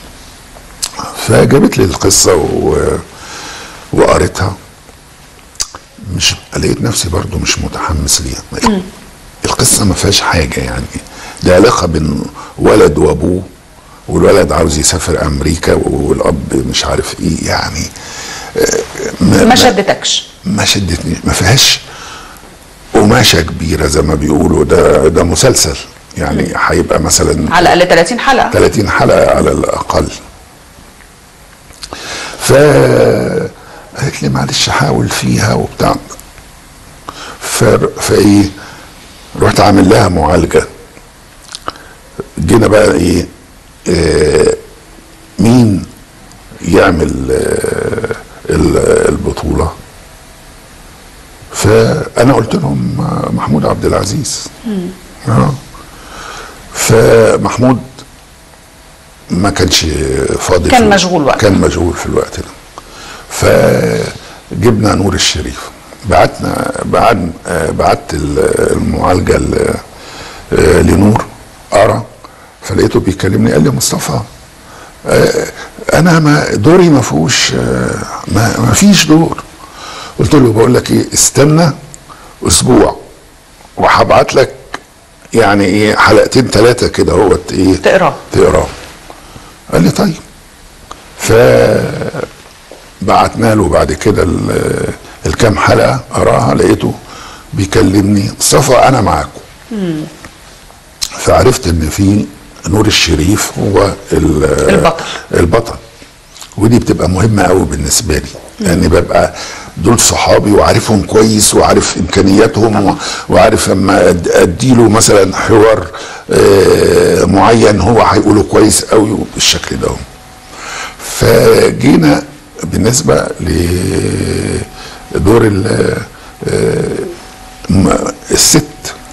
فجابت لي القصه و... وقريتها مش لقيت نفسي برضو مش متحمس ليها القصه ما فيهاش حاجه يعني ده علاقه بين ولد وابوه والولد عاوز يسافر امريكا والاب مش عارف ايه يعني آه، ما شدتكش ما شدتني ما فيهاش قماشه كبيره زي ما بيقولوا ده ده مسلسل يعني هيبقى مثلا على الاقل 30 حلقه 30 حلقه على الاقل ف قالت لي معلش حاول فيها وبتاع ف... فايه رحت عامل لها معالجه جينا بقى ايه آه مين يعمل آه ال- البطوله فانا قلت لهم آه، محمود عبد العزيز اه فمحمود ما كانش فاضي كان في- مشغول وقتها. كان مشغول في الوقت ده فجبنا نور الشريف بعتنا بعت بعت ال- المعالجه ل- آه، لنور ارى فلقيته بيكلمني قال لي مصطفى آه، انا ما دوري ما فيهوش آه، ما, ما فيش دور قلت له بقول لك ايه استنى اسبوع وهبعت لك يعني ايه حلقتين ثلاثه كده هوت ايه تقراه تقراه قال لي طيب ف بعتنا له بعد كده ال- الكام حلقه اراها لقيته بيكلمني مصطفى انا معاكم فعرفت ان في نور الشريف هو ال- البطل. البطل ودي بتبقى مهمه قوي بالنسبه لي لان ببقى دول صحابي وعارفهم كويس وعارف امكانياتهم و- وعارف اما أد- اديله مثلا حوار آه، معين هو هيقوله كويس قوي بالشكل ده فجينا بالنسبه لدور ال- آه، م- الست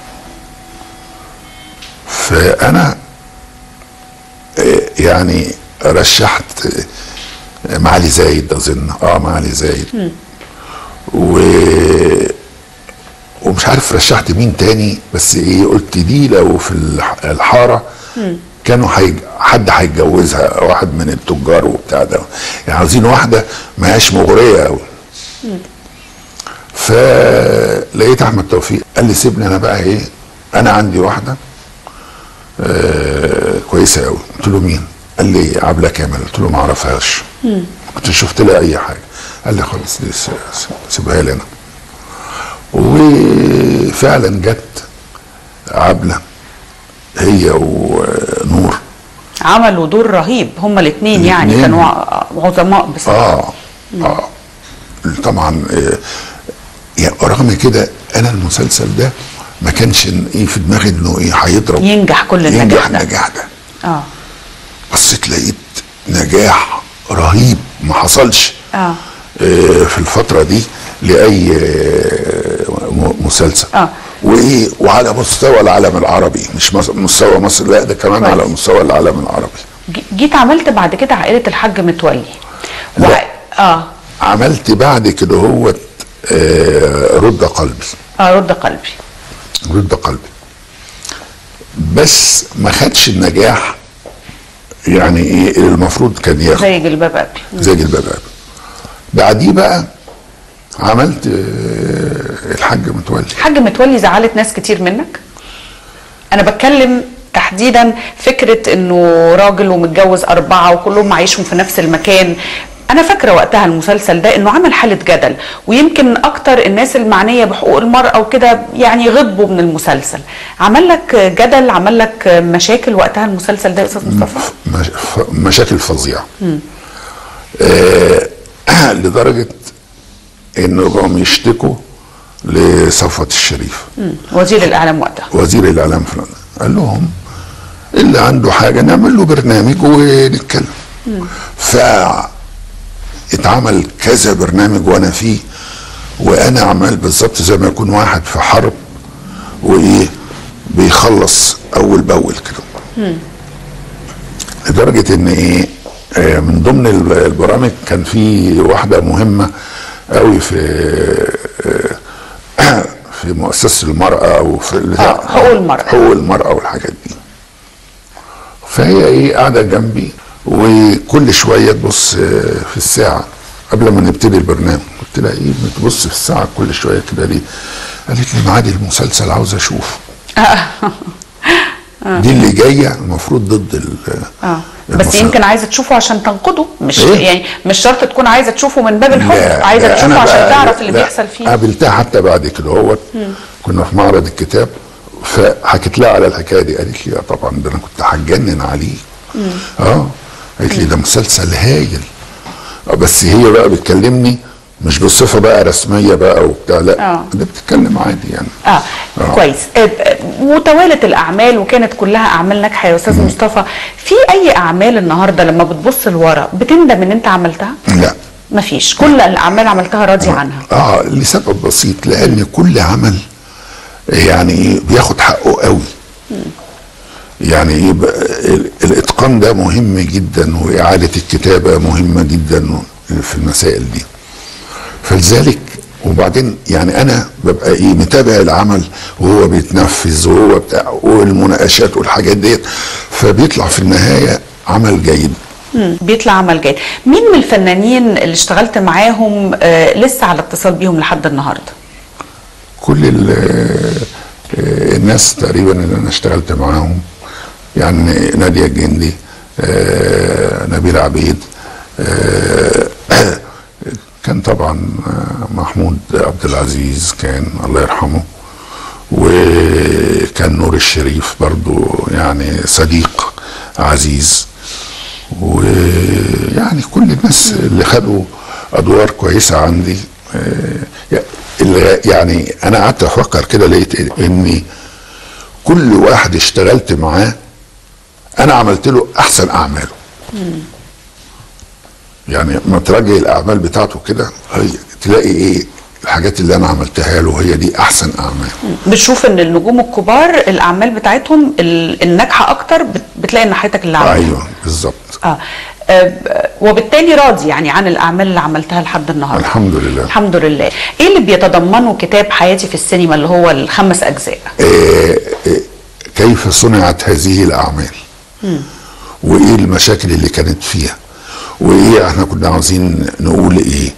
فانا آه، يعني رشحت آه، معالي زايد اظن اه معالي زايد و ومش عارف رشحت مين تاني بس ايه قلت دي لو في الح- الحاره كانوا حيج... حد هيتجوزها واحد من التجار وبتاع ده يعني عاوزين واحده ما هياش مغريه قوي فلقيت احمد توفيق قال لي سيبني انا بقى ايه انا عندي واحده آه كويسه قوي قلت له مين قال لي عبله كامل قلت له ما اعرفهاش كنت شفت لها اي حاجه قال لي خلاص دي س- س- سيبها لي انا وفعلا جت عبله هي ونور عملوا دور رهيب هما الاثنين يعني الاتنين. كانوا ع- عظماء بصراحه اه اه طبعا آه، يعني رغم كده انا المسلسل ده ما كانش إن- ايه في دماغي انه ايه هيضرب ينجح كل النجاح ينجح ده. النجاح ده اه بصيت لقيت نجاح رهيب ما حصلش اه آه، في الفترة دي لأي آه، م- مسلسل آه. وإيه وعلى مستوى العالم العربي مش مس- مستوى مصر لا ده كمان كويس. على مستوى العالم العربي ج- جيت عملت بعد كده عائله الحاج متولي لا. اه عملت بعد كده هو آه، رد قلبي اه رد قلبي رد قلبي بس ما خدش النجاح يعني ايه اللي المفروض كان ياخد زي جلباب ابي زي جلباب ابي بعديه بقى عملت آه، الحاج متولي الحاج متولي زعلت ناس كتير منك انا بتكلم تحديدا فكره انه راجل ومتجوز اربعه وكلهم عايشهم في نفس المكان انا فاكره وقتها المسلسل ده انه عمل حاله جدل ويمكن اكتر الناس المعنيه بحقوق المراه وكده يعني غضبوا من المسلسل عمل لك جدل عمل لك مشاكل وقتها المسلسل ده يا استاذ مصطفى مش- ف- مشاكل فظيعه آه لدرجه انه بقوا يشتكوا لصفوت الشريف مم. وزير الاعلام وقتها وزير الاعلام في لندن قال لهم اللي عنده حاجه نعمل له برنامج ونتكلم فاتعمل كذا برنامج وانا فيه وانا عمال بالظبط زي ما يكون واحد في حرب وايه بيخلص اول باول كده لدرجه ان ايه آه، من ضمن الب- البرامج كان في واحده مهمه قوي في آه، في مؤسسه المراه او في البتاع- آه، حقوق المرأة. حقوق المراه والحاجات دي فهي ايه قاعده جنبي وكل شويه تبص آه، في الساعه قبل ما نبتدي البرنامج قلت لها ايه بتبص في الساعه كل شويه كده ليه؟ قالت لي ميعاد المسلسل عاوز اشوفه دي اللي جايه المفروض ضد ال- اه بس المسلسل. يمكن عايزه تشوفه عشان تنقده مش إيه؟ يعني مش شرط تكون عايزه تشوفه من باب الحب لا، عايزه لا، تشوفه أنا عشان بقى- تعرف اللي لا، بيحصل فيه قابلتها حتى بعد كده هو كنا في معرض الكتاب فحكيت لها على الحكايه دي قالت لي آه طبعا ده انا كنت هتجنن عليه اه قالت لي ده مسلسل هايل آه، بس هي بقى بتكلمني مش بصفه بقى رسميه بقى وبتاع لا آه. ده بتتكلم عادي يعني اه, آه. كويس آه، آه، وتوالت الاعمال وكانت كلها اعمال ناجحه يا استاذ مصطفى في اي اعمال النهارده لما بتبص لورا بتندم ان انت عملتها لا مفيش كل الاعمال عملتها راضي عنها اه لسبب بسيط لان كل عمل يعني بياخد حقه قوي يعني ايه بقى ال- الاتقان ده مهم جدا واعاده الكتابه مهمه جدا في المسائل دي فلذلك وبعدين يعني انا ببقى ايه متابع العمل وهو بيتنفذ وهو بتاع والمناقشات والحاجات ديت فبيطلع في النهايه عمل جيد مم. بيطلع عمل جيد مين من الفنانين اللي اشتغلت معاهم آه لسه على اتصال بيهم لحد النهارده كل ال- آه، الناس تقريبا اللي انا اشتغلت معاهم يعني نادية الجندي آه، نبيل عبيد آه، كان طبعا آه، محمود عبد العزيز كان الله يرحمه وكان نور الشريف برضو يعني صديق عزيز ويعني كل الناس اللي خدوا ادوار كويسه عندي آه، اللي- يعني انا قعدت افكر كده لقيت اني كل واحد اشتغلت معاه انا عملت له احسن اعماله يعني ما تراجع الاعمال بتاعته كده هي تلاقي ايه الحاجات اللي انا عملتها له هي دي احسن اعمال بتشوف ان النجوم الكبار الاعمال بتاعتهم ال- الناجحه اكتر بت- بتلاقي ان حياتك اللي عملها ايوه بالظبط اه آه، وبالتالي راضي يعني عن الاعمال اللي عملتها لحد النهارده الحمد لله الحمد لله ايه اللي بيتضمنه كتاب حياتي في السينما اللي هو الخمس اجزاء آه، آه، كيف صنعت هذه الاعمال وايه المشاكل اللي كانت فيها وايه احنا كنا عاوزين نقول ايه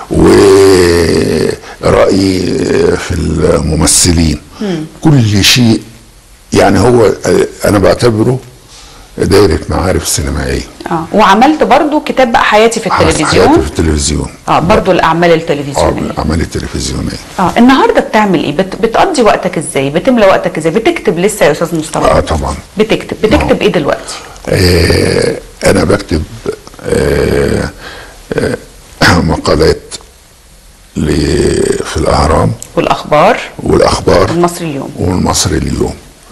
ورأيي في الممثلين كل شيء يعني هو آه، انا بعتبره دايرة معارف سينمائية اه وعملت برضو كتاب بقى حياتي في حياتي التلفزيون في التلفزيون اه برضو الاعمال اه التلفزيونيه الاعمال التلفزيونية اه النهارده بتعمل ايه بت... بتقضي وقتك ازاي بتملى وقتك ازاي بتكتب لسه يا استاذ مصطفى اه طبعا بتكتب بتكتب ايه دلوقتي آه انا بكتب آه آه مقالات ل- في الاهرام والاخبار والاخبار المصري اليوم والمصري اليوم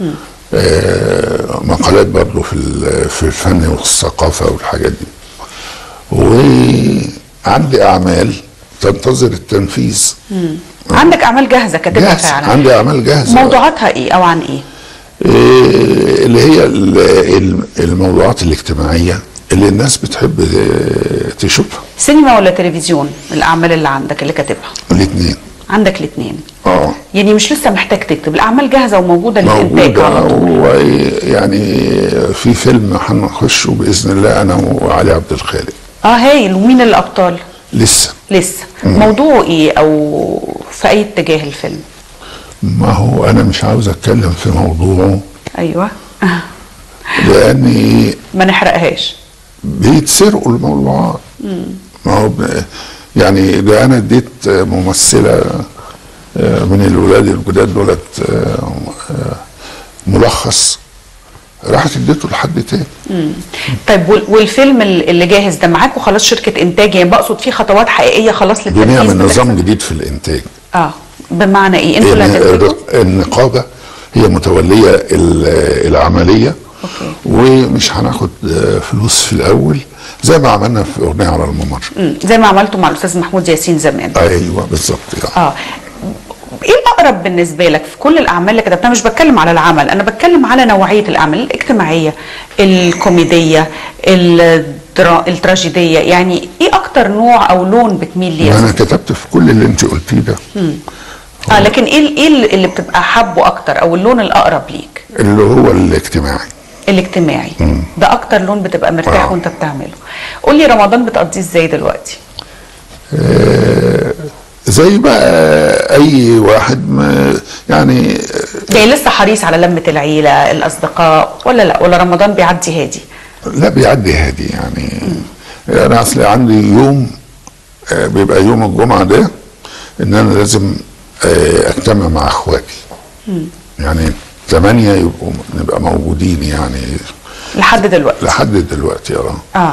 آه مقالات برضه في ال- في الفن والثقافه والحاجات دي وعندي اعمال تنتظر التنفيذ عندك اعمال جاهزه كاتبها جاهز فعلا عندي اعمال جاهزه موضوعاتها ايه او عن ايه آه، اللي هي ال- ال- الموضوعات الاجتماعيه اللي الناس بتحب آه، تشوفها سينما ولا تلفزيون الاعمال اللي عندك اللي كاتبها الاثنين عندك الاثنين اه يعني مش لسه محتاج تكتب الاعمال جاهزه وموجوده للانتاج موجودة على طول هو يعني في فيلم هنخشه باذن الله انا وعلي عبد الخالق اه هايل ومين الابطال لسه لسه موضوعه ايه او في اي اتجاه الفيلم ما هو انا مش عاوز اتكلم في موضوعه ايوه لان ما نحرقهاش بيتسرقوا الموضوعات ما هو ب- يعني ده انا اديت ممثله آه، من الولاد الجداد دولت آه، آه، ملخص راحت اديته لحد تاني طيب وال- والفيلم ال- اللي جاهز ده معاكوا خلاص شركه انتاج يعني بقصد فيه خطوات حقيقيه خلاص للتنفيذ بنعمل بتحصل؟ نظام جديد في الانتاج اه بمعنى ايه انتوا اللي إن هتنتجوا الرق- النقابه هي متوليه ال- العمليه أوكي. ومش هناخد آه، فلوس في الاول زي ما عملنا في اغنيه على الممر مم، زي ما عملتوا مع الاستاذ محمود ياسين زمان ايوه بالظبط يعني اه ايه الاقرب بالنسبه لك في كل الاعمال اللي كتبتها مش بتكلم على العمل انا بتكلم على نوعيه الاعمال الاجتماعيه الكوميديه الدرا... التراجيديه يعني ايه اكتر نوع او لون بتميل ليه انا كتبت في كل اللي انت قلتيه ده اه لكن ايه ال- ايه اللي بتبقى حابه اكتر او اللون الاقرب ليك اللي هو الاجتماعي الاجتماعي ده اكتر لون بتبقى مرتاح آه. وانت بتعمله قول لي رمضان بتقضيه ازاي دلوقتي زي بقى اي واحد ما يعني يعني لسه حريص على لمة العيلة الأصدقاء ولا لا ولا رمضان بيعدي هادي لا بيعدي هادي يعني انا اصلي عندي يوم آه، بيبقى يوم الجمعه ده ان انا لازم آه، اجتمع مع اخواتي يعني ثمانية يبقوا نبقى موجودين يعني لحد دلوقتي لحد دلوقتي اه اه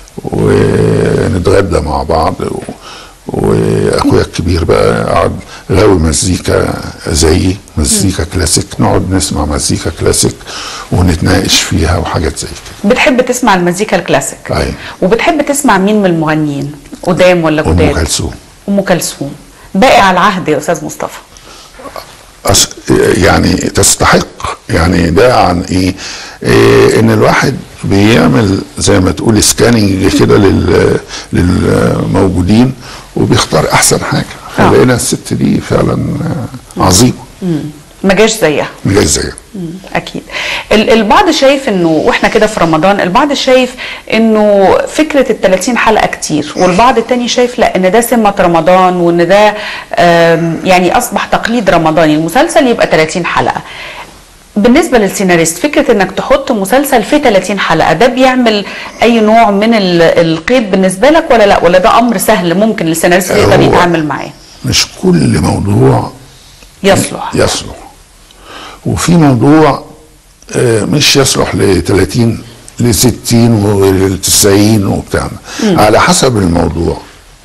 ونتغدى مع بعض و... واخويا الكبير بقى قعد غاوي مزيكا زيي مزيكا كلاسيك نقعد نسمع مزيكا كلاسيك ونتناقش فيها وحاجات زي كده بتحب تسمع المزيكا الكلاسيك أيوة. وبتحب تسمع مين من المغنيين قدام ولا ام جداد كلثوم ام كلثوم باقي على العهد يا استاذ مصطفى أص... يعني تستحق يعني ده عن ايه, إيه ان الواحد بيعمل زي ما تقول سكاننج كده لل... للموجودين وبيختار احسن حاجه آه. فلقينا الست دي فعلا عظيمه ما جاش زيها مش زيها اكيد ال- البعض شايف انه واحنا كده في رمضان البعض شايف انه فكره ال 30 حلقه كتير والبعض التاني شايف لا ان ده سمه رمضان وان ده آم، يعني اصبح تقليد رمضاني المسلسل يبقى 30 حلقه بالنسبه للسيناريست فكره انك تحط مسلسل في 30 حلقه ده بيعمل اي نوع من ال- القيد بالنسبه لك ولا لا ولا ده امر سهل ممكن السيناريست يقدر هو- يتعامل معاه مش كل موضوع يصلح يصلح وفي موضوع آه، مش يصلح ل 30 ل 60 ول 90 وبتاع على حسب الموضوع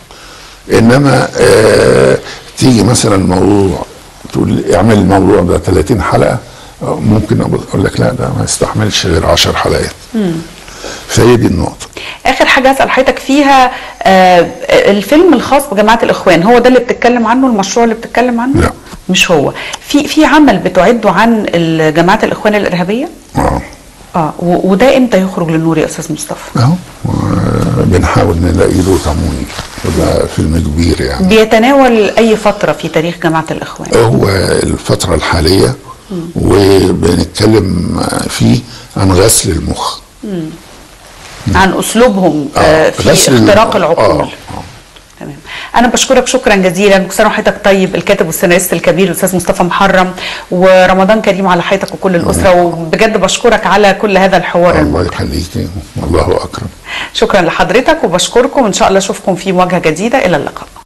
انما آه، تيجي مثلا موضوع تقول اعمل الموضوع ده 30 حلقه آه، ممكن اقول لك لا ده ما يستحملش غير 10 حلقات فهي دي النقطه اخر حاجه اسال حضرتك فيها آه الفيلم الخاص بجماعه الاخوان هو ده اللي بتتكلم عنه المشروع اللي بتتكلم عنه لا. مش هو في في عمل بتعده عن ال- جماعه الاخوان الارهابيه اه اه و- وده امتى يخرج للنور يا استاذ مصطفى اهو آه، بنحاول نلاقي له تمويل يبقى فيلم كبير يعني بيتناول اي فتره في تاريخ جماعه الاخوان هو الفترة الحالية وبنتكلم فيه عن غسل المخ عن اسلوبهم آه في غسل ال- اختراق العقول آه، آه. تمام انا بشكرك شكرا جزيلا كل سنه وحضرتك طيب الكاتب والسيناريست الكبير الاستاذ مصطفى محرم ورمضان كريم على حياتك وكل الاسره وبجد بشكرك على كل هذا الحوار الله الممتع. يخليك الله أكرم شكرا لحضرتك وبشكركم ان شاء الله اشوفكم في مواجهه جديده الى اللقاء